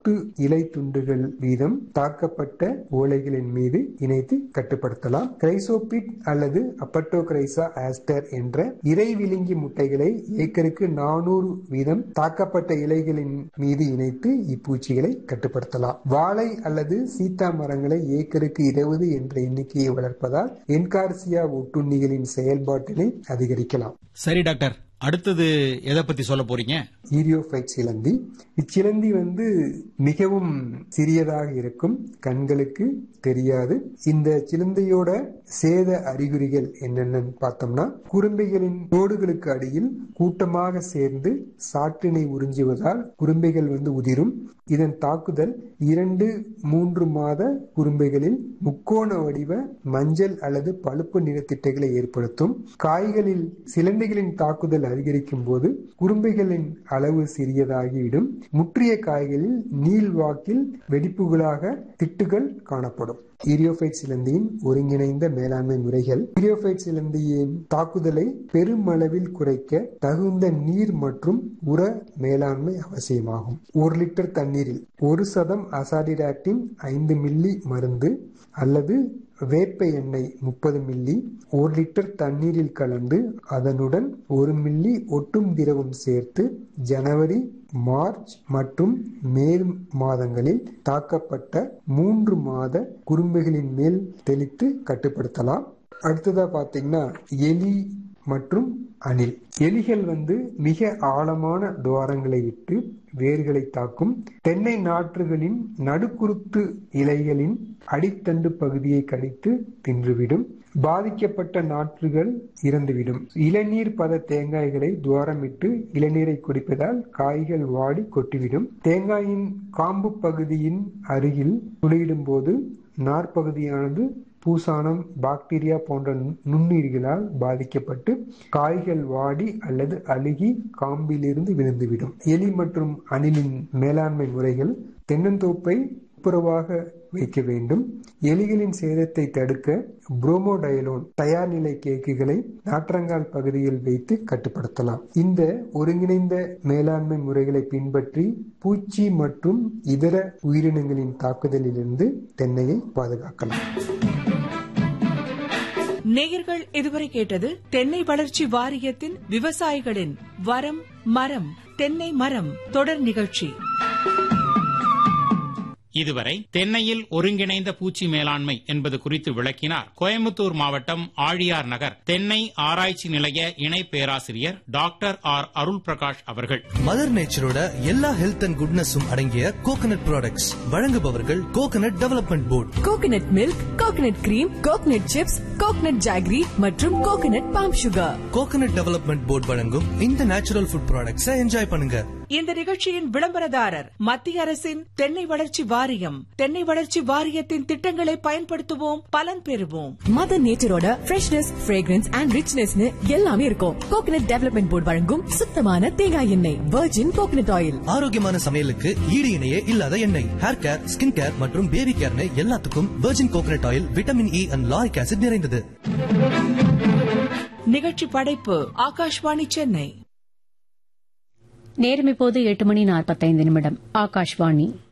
பத்து இலை துண்டுகள் வீதம் தாக்கப்பட்ட ஓலைகளின் மீது இணைத்து கட்டுப்படுத்தலாம் கிரைசோபிட் அல்லது அப்பட்டோகிரைசா ஆஸ்டர் என்ற இறை விழுங்கி முட்டைகளை ஏக்கருக்கு நானூறு வீதம் தாக்கப்பட்ட இலைகளின் மீது இணைத்து இப்பூச்சிகளை கட்டுப்படுத்தலாம் வாழை அல்லது சீத்தா மரங்களை ஏக்கருக்கு இருபது என்ற எண்ணிக்கையை வளர்ப்பதால் என்கார்சியா ஒட்டுண்ணிகளின் செயல்பாட்டினை அதிகரிக்கலாம் சரி டாக்டர் அடுத்தது எதை பத்தி சொல்ல போறீங்க ஈரியோஃபைட் சிலந்தி இச்சிலந்தி வந்து மிகவும் சிறியதாக இருக்கும் கண்களுக்கு தெரியாது இந்த சிலந்தியோட சேத அறிகுறிகள் என்னென்னு பார்த்தோம்னா குரும்பைகளின் தோடுகளுக்கு அடியில் கூட்டமாக சேர்ந்து சாற்றினை உறிஞ்சுவதால் குரும்பைகள் வந்து உதிரும் இதன் தாக்குதல் இரண்டு மூன்று மாத குரும்பைகளில் முக்கோண வடிவ மஞ்சள் அல்லது பழுப்பு நிறத்திட்டைகளை ஏற்படுத்தும் காய்களில் சிலந்திகளின் தாக்குதல் அதிகரிக்கும் போது குரும்பைகளின் அளவு சிறியதாகிவிடும் முற்றிய காய்களில் நீள்வாக்கில் வெடிப்புகளாக திட்டுகள் காணப்படும் ஈரியோஃபைட் சிலந்தியின் ஒருங்கிணைந்த மேலாண்மை முறைகள் ஈரியோஃபைட் சிலந்தியின் தாக்குதலை பெருமளவில் குறைக்க தகுந்த நீர் மற்றும் உர மேலாண்மை அவசியமாகும் ஒரு லிட்டர் தண்ணீரில் ஒரு சதம் அசாடிராக்டின் ஐந்து மில்லி மருந்து அல்லது வேப்ப எண்ணெய் முப்பது மில்லி ஒரு லிட்டர் தண்ணீரில் கலந்து அதனுடன் ஒரு மில்லி ஒட்டும் திரவம் சேர்த்து ஜனவரி மார்ச் மற்றும் மே மாதங்களில் தாக்கப்பட்ட மூன்று மாத குறும்புகளின் மேல் தெளித்து கட்டுப்படுத்தலாம் அடுத்ததா பாத்தீங்கன்னா எலி மற்றும் அணில் எலிகள் வந்து மிக ஆழமான துவாரங்களை விட்டு வேர்களை தாக்கும் தென்னை நாற்றுகளின் நடுக்குருத்து இலைகளின் அடித்தண்டு பகுதியை கடித்து தின்றுவிடும் பாதிக்கப்பட்ட நாற்றுகள் இறந்துவிடும் இளநீர் பத தேங்காய்களை துவாரமிட்டு இளநீரை குடிப்பதால் காய்கள் வாடி கொட்டிவிடும் தேங்காயின் காம்பு பகுதியின் அருகில் துளையிடும் போது நார்பகுதியானது பூசானம் பாக்டீரியா போன்ற நுண்ணுயிர்களால் பாதிக்கப்பட்டு காய்கள் வாடி அல்லது அழுகி காம்பிலிருந்து விழுந்துவிடும் எலி மற்றும் அணிலின் மேலாண்மை முறைகள் தென்னந்தோப்பை துப்புரவாக வைக்க வேண்டும் எலிகளின் சேதத்தை தடுக்க புரோமோடயலோன் தயார் நிலை கேக்குகளை நாற்றங்கால் பகுதியில் வைத்து கட்டுப்படுத்தலாம் இந்த ஒருங்கிணைந்த மேலாண்மை முறைகளை பின்பற்றி பூச்சி மற்றும் இதர உயிரினங்களின் தாக்குதலிலிருந்து தென்னையை பாதுகாக்கலாம் நேயர்கள் இதுவரை கேட்டது தென்னை வளர்ச்சி வாரியத்தின் விவசாயிகளின் வரம் மரம் தென்னை மரம் தொடர் நிகழ்ச்சி இதுவரை தென்னையில் ஒருங்கிணைந்த பூச்சி மேலாண்மை என்பது குறித்து விளக்கினார் கோயம்புத்தூர் மாவட்டம் ஆழியார் நகர் தென்னை ஆராய்ச்சி நிலைய இணை பேராசிரியர் டாக்டர் ஆர் அருள் பிரகாஷ் அவர்கள் மதர் நேச்சரோட எல்லா ஹெல்த் அண்ட் குட்னஸும் அடங்கிய கோகனட் ப்ராடக்ட்ஸ் வழங்குபவர்கள் coconut development board coconut milk coconut cream coconut chips coconut jaggery மற்றும் coconut palm sugar coconut development board வழங்கும் இந்த நேச்சுரல் ஃபுட் ப்ராடக்ட்ஸை என்ஜாய் பண்ணுங்க இந்த நிகழ்ச்சியின் விளம்பரதாரர் மத்திய அரசின் தென்னை வளர்ச்சி வாரியம் தென்னை வளர்ச்சி வாரியத்தின் திட்டங்களை பயன்படுத்துவோம் பலன் பெறுவோம் மதர் நேச்சரோட ஃப்ரெஷ்னஸ் ஃப்ரேக்ரன்ஸ் அண்ட் ரிச்னஸ்னு எல்லாமே இருக்கும் கோகனட் டெவலப்மெண்ட் போர்டு வழங்கும் சுத்தமான தேங்காய் எண்ணெய் வெர்ஜின் கோகனட் ஆயில் ஆரோக்கியமான சமையலுக்கு ஈடு இணையே இல்லாத எண்ணெய் ஹேர் கேர் ஸ்கின் கேர் மற்றும் பேபி கேர்னு எல்லாத்துக்கும் virgin coconut oil vitamin E and lauric acid நிறைந்தது நிகழ்ச்சி படைப்பு ஆகாஷ்வாணி சென்னை நேரம் இப்போது எட்டு மணி நாற்பத்தைந்து நிமிடம் ஆகாஷ்வாணி